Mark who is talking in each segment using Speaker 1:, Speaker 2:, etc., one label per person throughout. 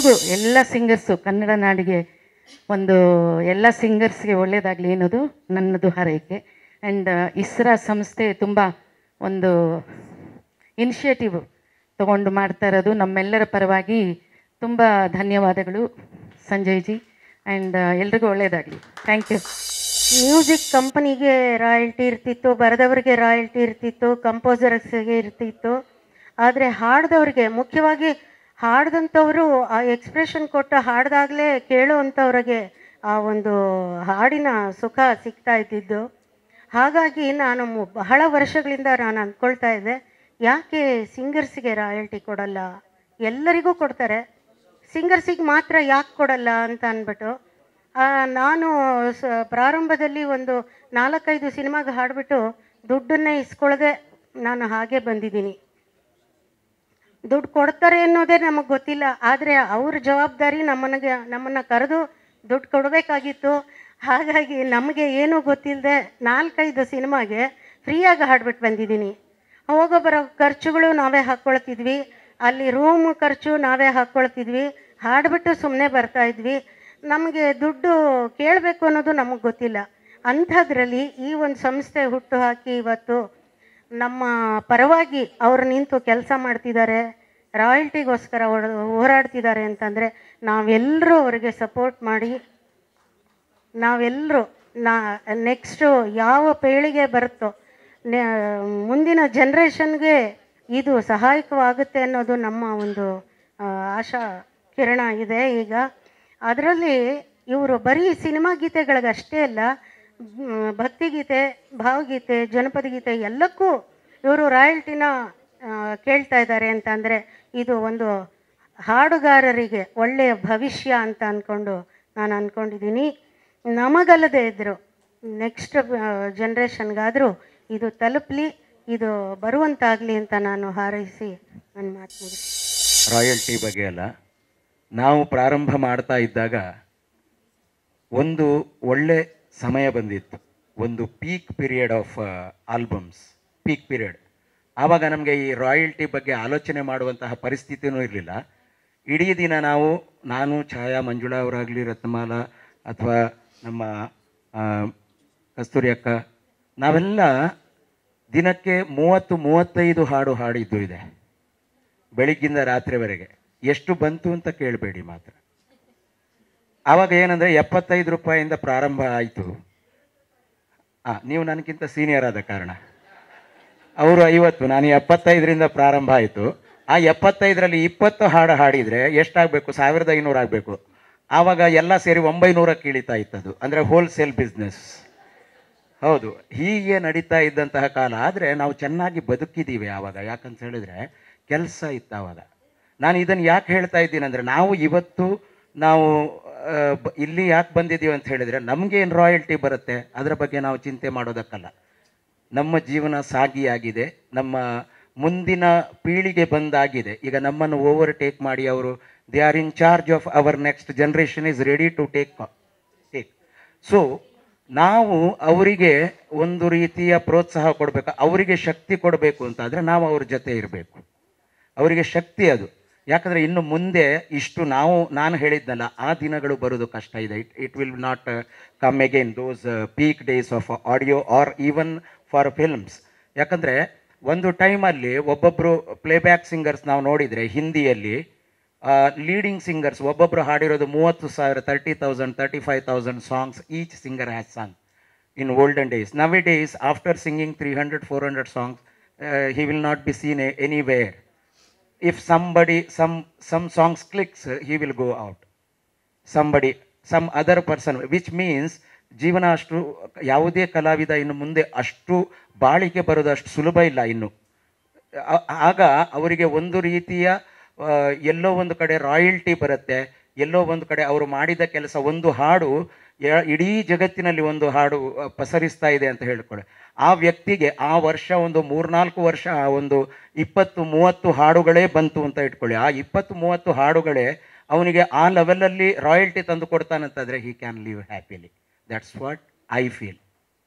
Speaker 1: ಎಲ್ರಿಗೂ ಎಲ್ಲ ಸಿಂಗರ್ಸು ಕನ್ನಡ ನಾಡಿಗೆ ಒಂದು ಎಲ್ಲ ಸಿಂಗರ್ಸ್ಗೆ ಒಳ್ಳೆಯದಾಗಲಿ ಅನ್ನೋದು ನನ್ನದು ಹಾರೈಕೆ ಆ್ಯಂಡ್ ಇಸ್ರಾ ಸಂಸ್ಥೆ ತುಂಬ ಒಂದು ಇನಿಷಿಯೇಟಿವ್ ತಗೊಂಡು ಮಾಡ್ತಾ ಇರೋದು ನಮ್ಮೆಲ್ಲರ ಪರವಾಗಿ ತುಂಬ ಧನ್ಯವಾದಗಳು ಸಂಜಯ್ ಜಿ ಆ್ಯಂಡ್ ಎಲ್ರಿಗೂ ಒಳ್ಳೆಯದಾಗಲಿ ಥ್ಯಾಂಕ್ ಯು
Speaker 2: ಮ್ಯೂಸಿಕ್ ಕಂಪನಿಗೆ ರಾಯಲ್ಟಿ ಇರ್ತಿತ್ತು ಬರೆದವರಿಗೆ ರಾಯಲ್ಟಿ ಇರ್ತಿತ್ತು ಕಂಪೋಸರ್ಸ್ಗೆ ಇರ್ತಿತ್ತು ಆದರೆ ಹಾಡ್ದವ್ರಿಗೆ ಮುಖ್ಯವಾಗಿ ಹಾಡ್ದಂಥವರು ಆ ಎಕ್ಸ್ಪ್ರೆಷನ್ ಕೊಟ್ಟು ಹಾಡ್ದಾಗಲೇ ಕೇಳುವಂಥವ್ರಿಗೆ ಆ ಒಂದು ಹಾಡಿನ ಸುಖ ಸಿಗ್ತಾ ಇದ್ದಿದ್ದು ಹಾಗಾಗಿ ನಾನು ಮು- ಬಹಳ ವರ್ಷಗಳಿಂದ ನಾನು ಅಂದ್ಕೊಳ್ತಾ ಇದ್ದೆ ಯಾಕೆ ಸಿಂಗರ್ಸ್ಗೆ ರಾಯಲ್ಟಿ ಕೊಡಲ್ಲ ಎಲ್ಲರಿಗೂ ಕೊಡ್ತಾರೆ ಸಿಂಗರ್ಸಿಗೆ ಮಾತ್ರ ಯಾಕೆ ಕೊಡಲ್ಲ ಅಂತ ಅಂದ್ಬಿಟ್ಟು ಆ, ನಾನು ಸ ಪ್ರಾರಂಭದಲ್ಲಿ ಒಂದು ನಾಲ್ಕೈದು ಸಿನಿಮಾಗೆ ಹಾಡಿಬಿಟ್ಟು ದುಡ್ಡನ್ನೇ ಇಸ್ಕೊಳ್ಳದೆ ನಾನು ಹಾಗೆ ಬಂದಿದ್ದೀನಿ ದುಡ್ಡು ಕೊಡ್ತಾರೆ ಅನ್ನೋದೇ ನಮಗೆ ಗೊತ್ತಿಲ್ಲ ಆದರೆ ಅವ್ರ ಜವಾಬ್ದಾರಿ ನಮ್ಮನಿಗೆ ನಮ್ಮನ್ನು ಕರೆದು ದುಡ್ಡು ಕೊಡಬೇಕಾಗಿತ್ತು ಹಾಗಾಗಿ ನಮಗೆ ಏನೂ ಗೊತ್ತಿಲ್ಲದೆ ನಾಲ್ಕೈದು ಸಿನಿಮಾಗೆ ಫ್ರೀಯಾಗಿ ಹಾಡ್ಬಿಟ್ಟು ಬಂದಿದ್ದೀನಿ ಹೋಗೋ ಬರೋ ಖರ್ಚುಗಳು ನಾವೇ ಹಾಕ್ಕೊಳ್ತಿದ್ವಿ ಅಲ್ಲಿ ರೂಮ್ ಖರ್ಚು ನಾವೇ ಹಾಕ್ಕೊಳ್ತಿದ್ವಿ ಹಾಡ್ಬಿಟ್ಟು ಸುಮ್ಮನೆ ಬರ್ತಾ ಇದ್ವಿ ನಮಗೆ ದುಡ್ಡು ಕೇಳಬೇಕು ಅನ್ನೋದು ನಮಗೆ ಗೊತ್ತಿಲ್ಲ ಅಂಥದ್ರಲ್ಲಿ ಈ ಒಂದು ಸಂಸ್ಥೆ ಹುಟ್ಟು ಹಾಕಿ ಇವತ್ತು ನಮ್ಮ ಪರವಾಗಿ ಅವ್ರು ನಿಂತು ಕೆಲಸ ಮಾಡ್ತಿದ್ದಾರೆ ರಾಯಲ್ಟಿಗೋಸ್ಕರ ಹೋರಾಡ್ತಿದ್ದಾರೆ ಅಂತಂದರೆ ನಾವೆಲ್ಲರೂ ಅವರಿಗೆ ಸಪೋರ್ಟ್ ಮಾಡಿ ನಾವೆಲ್ಲರೂ ನಾ ನೆಕ್ಸ್ಟು ಯಾವ ಪೀಳಿಗೆ ಬರುತ್ತೋ ನೆ- ಮುಂದಿನ ಜನ್ರೇಷನ್ಗೆ ಇದು ಸಹಾಯಕವಾಗುತ್ತೆ ಅನ್ನೋದು ನಮ್ಮ ಒಂದು ಆ, ಆಶಾ ಕಿರಣ ಇದೆ ಈಗ ಅದರಲ್ಲಿ ಇವರು ಬರೀ ಸಿನಿಮಾ ಗೀತೆಗಳಿಗಷ್ಟೇ ಅಲ್ಲ ಮ್, ಭಕ್ತಿಗೀತೆ ಭಾವಗೀತೆ ಜನಪದ ಗೀತೆ ಎಲ್ಲಕ್ಕೂ ಇವರು ರಾಯಲ್ಟಿನ ಆ, ಕೇಳ್ತಾ ಇದ್ದಾರೆ ಅಂತಂದರೆ ಇದು ಒಂದು ಹಾಡುಗಾರರಿಗೆ ಒಳ್ಳೆಯ ಭವಿಷ್ಯ ಅಂತ ಅಂದ್ಕೊಂಡು ನಾನು ಅಂದ್ಕೊಂಡಿದ್ದೀನಿ ನಮಗಲ್ಲದೆ ಇದ್ದರು ನೆಕ್ಸ್ಟ್ ಜನ್ರೇಷನ್ಗಾದರೂ ಇದು ತಲುಪಲಿ ಇದು ಬರುವಂತಾಗಲಿ ಅಂತ ನಾನು ಹಾರೈಸಿ ನನ್ನ ಮಾತು ಮುಗಿಸ್ತೀನಿ
Speaker 3: ರಾಯಲ್ಟಿ ಬಗ್ಗೆ ಅಲ್ಲ ನಾವು ಪ್ರಾರಂಭ ಮಾಡ್ತಾ ಇದ್ದಾಗ ಒಂದು ಒಳ್ಳೆ ಸಮಯ ಬಂದಿತ್ತು ಒಂದು peak period of albums peak period ಆವಾಗ ನಮಗೆ ಈ ರಾಯಲ್ಟಿ ಬಗ್ಗೆ ಆಲೋಚನೆ ಮಾಡುವಂತಹ ಪರಿಸ್ಥಿತಿನೂ ಇರಲಿಲ್ಲ ಇಡೀ ದಿನ ನಾವು ನಾನು ಛಾಯಾ ಮಂಜುಳಾ ಅವರಾಗಲಿ ರತ್ನಮಾಲ ಅಥವಾ ನಮ್ಮ ಆ, ಕಸ್ತೂರಿ ಅಕ್ಕ ನಾವೆಲ್ಲ ದಿನಕ್ಕೆ ಮೂವತ್ತು ಮೂವತ್ತೈದು ಹಾಡು ಹಾಡಿದ್ದು ಇದೆ ಬೆಳಿಗ್ಗಿಂದ ರಾತ್ರಿವರೆಗೆ ಎಷ್ಟು ಬಂತು ಅಂತ ಕೇಳಬೇಡಿ ಮಾತ್ರ ಆವಾಗ ಏನಂದರೆ ಎಪ್ಪತ್ತೈದು ರೂಪಾಯಿಂದ ಪ್ರಾರಂಭ ಆಯಿತು ಆ ನೀವು ನನಗಿಂತ ಸೀನಿಯರ್ ಆದ ಕಾರಣ ಅವರು ಐವತ್ತು ನಾನು ಎಪ್ಪತ್ತೈದರಿಂದ ಪ್ರಾರಂಭ ಆಯಿತು ಆ ಎಪ್ಪತ್ತೈದರಲ್ಲಿ ಇಪ್ಪತ್ತು ಹಾಡು ಹಾಡಿದರೆ ಎಷ್ಟಾಗಬೇಕು ಸಾವಿರದ ಐನೂರು ಆಗಬೇಕು ಆವಾಗ ಎಲ್ಲ ಸೇರಿ ಒಂಬೈನೂರಕ್ಕೆ ಇಳಿತಾ ಇತ್ತದು ಅಂದರೆ ಹೋಲ್ಸೇಲ್ ಬಿಸ್ನೆಸ್ ಹೌದು ಹೀಗೆ ನಡೀತಾ ಇದ್ದಂತಹ ಕಾಲ ಆದರೆ ನಾವು ಚೆನ್ನಾಗಿ ಬದುಕಿದ್ದೀವಿ ಆವಾಗ ಯಾಕಂತ ಹೇಳಿದ್ರೆ ಕೆಲಸ ಇತ್ತು ಆವಾಗ ನಾನು ಇದನ್ನು ಯಾಕೆ ಹೇಳ್ತಾ ಇದ್ದೀನಿ ಅಂದರೆ ನಾವು ಇವತ್ತು ನಾವು ಆ, ಬ- ಇಲ್ಲಿ ಯಾಕೆ ಬಂದಿದ್ದೀವಿ ಅಂತ ಹೇಳಿದರೆ ನಮಗೇನು ರಾಯಲ್ಟಿ ಬರುತ್ತೆ ಅದರ ಬಗ್ಗೆ ನಾವು ಚಿಂತೆ ಮಾಡೋದಕ್ಕಲ್ಲ ನಮ್ಮ ಜೀವನ ಸಾಗಿಯಾಗಿದೆ ನಮ್ಮ ಮುಂದಿನ ಪೀಳಿಗೆ ಬಂದಾಗಿದೆ ಈಗ ನಮ್ಮನ್ನು ಓವರ್ ಟೇಕ್ ಮಾಡಿ ಅವರು they are in charge of our next generation is ready to take take so ನಾವು ಅವರಿಗೆ ಒಂದು ರೀತಿಯ ಪ್ರೋತ್ಸಾಹ ಕೊಡಬೇಕು ಅವರಿಗೆ ಶಕ್ತಿ ಕೊಡಬೇಕು ಅಂತಾದರೆ ನಾವು ಅವ್ರ ಜೊತೆ ಇರಬೇಕು ಅವರಿಗೆ ಶಕ್ತಿ ಅದು ಯಾಕಂದರೆ ಇನ್ನು ಮುಂದೆ ಇಷ್ಟು ನಾವು ನಾನು ಹೇಳಿದ್ನಲ್ಲ ಆ ದಿನಗಳು ಬರೋದು ಕಷ್ಟ ಇದೆ it it will not come again those peak days of audio or even for films ಯಾಕಂದರೆ ಒಂದು ಟೈಮಲ್ಲಿ ಒಬ್ಬೊಬ್ಬರು ಪ್ಲೇಬ್ಯಾಕ್ ಸಿಂಗರ್ಸ್ ನಾವು ನೋಡಿದರೆ ಹಿಂದಿಯಲ್ಲಿ ಲೀಡಿಂಗ್ ಸಿಂಗರ್ಸ್ ಒಬ್ಬೊಬ್ಬರು ಹಾಡಿರೋದು ಮೂವತ್ತು ಸಾವಿರ thirty thousand thirty five thousand songs each singer has song in olden days nowadays after singing three hundred four hundred songs he will not be seen anywhere if somebody some some songs clicks uh, he will go out somebody some other person which means ಜೀವನ ಅಷ್ಟು ಯಾವುದೇ ಕಲಾವಿದ ಇನ್ನು ಮುಂದೆ ಅಷ್ಟು ಬಾಳಿಕೆ ಬರೋದು ಅಷ್ಟು ಸುಲಭ ಇಲ್ಲ ಇನ್ನು ಆ- ಆಗ ಅವರಿಗೆ ಒಂದು ರೀತಿಯ ಆ, ಎಲ್ಲೋ ಒಂದು ಕಡೆ ರಾಯಲ್ಟಿ ಬರುತ್ತೆ ಎಲ್ಲೋ ಒಂದು ಕಡೆ ಅವರು ಮಾಡಿದ ಕೆಲಸ ಒಂದು ಹಾಡು ಯ- ಇಡೀ ಜಗತ್ತಿನಲ್ಲಿ ಒಂದು ಹಾಡು ಆ, ಪಸರಿಸ್ತಾ ಇದೆ ಅಂತ ಹೇಳ್ಕೊಳ್ಳಿ ಆ ವ್ಯಕ್ತಿಗೆ ಆ ವರ್ಷ ಒಂದು ಮೂರ್ನಾಲ್ಕು ವರ್ಷ ಆ ಒಂದು ಇಪ್ಪತ್ತು ಮೂವತ್ತು ಹಾಡುಗಳೇ ಬಂತು ಅಂತ ಇಟ್ಕೊಳ್ಳಿ ಆ ಇಪ್ಪತ್ತು ಮೂವತ್ತು ಹಾಡುಗಳೇ ಅವನಿಗೆ ಆ ಲೆವೆಲಲ್ಲಿ ರಾಯಲ್ಟಿ ತಂದು ಕೊಡ್ತಾನಂತಂದರೆ he can live happily that's what I feel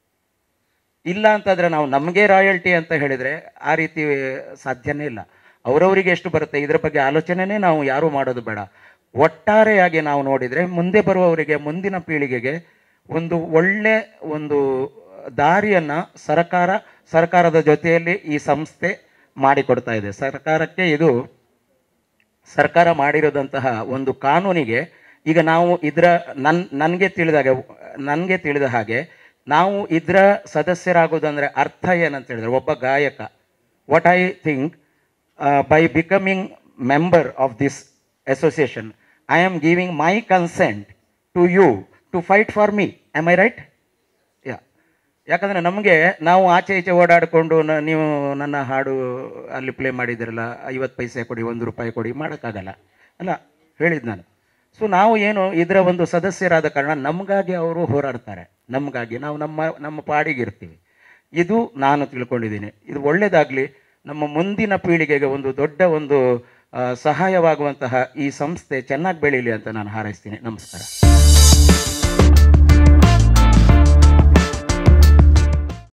Speaker 3: ಇಲ್ಲ ಅಂತಂದರೆ ನಾವು ನಮಗೆ ರಾಯಲ್ಟಿ ಅಂತ ಹೇಳಿದರೆ ಆ ರೀತಿ ಸಾಧ್ಯನೇ ಇಲ್ಲ ಅವರವರಿಗೆ ಎಷ್ಟು ಬರುತ್ತೆ ಇದ್ರ ಬಗ್ಗೆ ಆಲೋಚನೆನೇ ನಾವು ಯಾರೂ ಮಾಡೋದು ಬೇಡ ಒಟ್ಟಾರೆಯಾಗಿ ನಾವು ನೋಡಿದರೆ ಮುಂದೆ ಬರುವವರಿಗೆ ಮುಂದಿನ ಪೀಳಿಗೆಗೆ ಒಂದು ಒಳ್ಳೆ ಒಂದು ದಾರಿಯನ್ನು ಸರ್ಕಾರ ಸರ್ಕಾರದ ಜೊತೆಯಲ್ಲಿ ಈ ಸಂಸ್ಥೆ ಮಾಡಿಕೊಡ್ತಾ ಇದೆ ಸರ್ಕಾರಕ್ಕೆ ಇದು ಸರ್ಕಾರ ಮಾಡಿರೋದಂತಹ ಒಂದು ಕಾನೂನಿಗೆ ಈಗ ನಾವು ಇದರ ನನ್ ನನಗೆ ತಿಳಿದಾಗ ನನಗೆ ತಿಳಿದ ಹಾಗೆ ನಾವು ಇದರ ಸದಸ್ಯರಾಗೋದಂದರೆ ಅರ್ಥ ಏನಂತ ಹೇಳಿದ್ರೆ ಒಬ್ಬ ಗಾಯಕ what I think by becoming member of this association I am giving my consent to you to fight for me am I right yeah ಯಾಕಂದರೆ ನಮಗೆ ನಾವು ಆಚೆ ಈಚೆ ಓಡಾಡಿಕೊಂಡು ನ- ನೀವು ನನ್ನ ಹಾಡು ಅಲ್ಲಿ ಪ್ಲೇ ಮಾಡಿದಿರಲ್ಲ ಐವತ್ತು ಪೈಸೆ ಕೊಡಿ ಒಂದು ರೂಪಾಯಿ ಕೊಡಿ ಮಾಡೋಕ್ಕಾಗಲ್ಲ ಅಲ್ಲ ಹೇಳಿದ್ದು ನಾನು ಸೊ ನಾವು ಏನು ಇದರ ಒಂದು ಸದಸ್ಯರಾದ ಕಾರಣ ನಮಗಾಗಿ ಅವರು ಹೋರಾಡ್ತಾರೆ ನಮಗಾಗಿ ನಾವು ನಮ್ಮ ನಮ್ಮ ಪಾಡಿಗೆ ಇರ್ತೀವಿ ಇದು ನಾನು ತಿಳ್ಕೊಂಡಿದ್ದೀನಿ ಇದು ಒಳ್ಳೆಯದಾಗಲಿ ನಮ್ಮ ಮುಂದಿನ ಪೀಳಿಗೆಗೆ ಒಂದು ದೊಡ್ಡ ಒಂದು ಆ, ಸಹಾಯವಾಗುವಂತಹ ಈ ಸಂಸ್ಥೆ ಚೆನ್ನಾಗಿ ಬೆಳೀಲಿ ಅಂತ ನಾನು ಹಾರೈಸ್ತೀನಿ ನಮಸ್ಕಾರ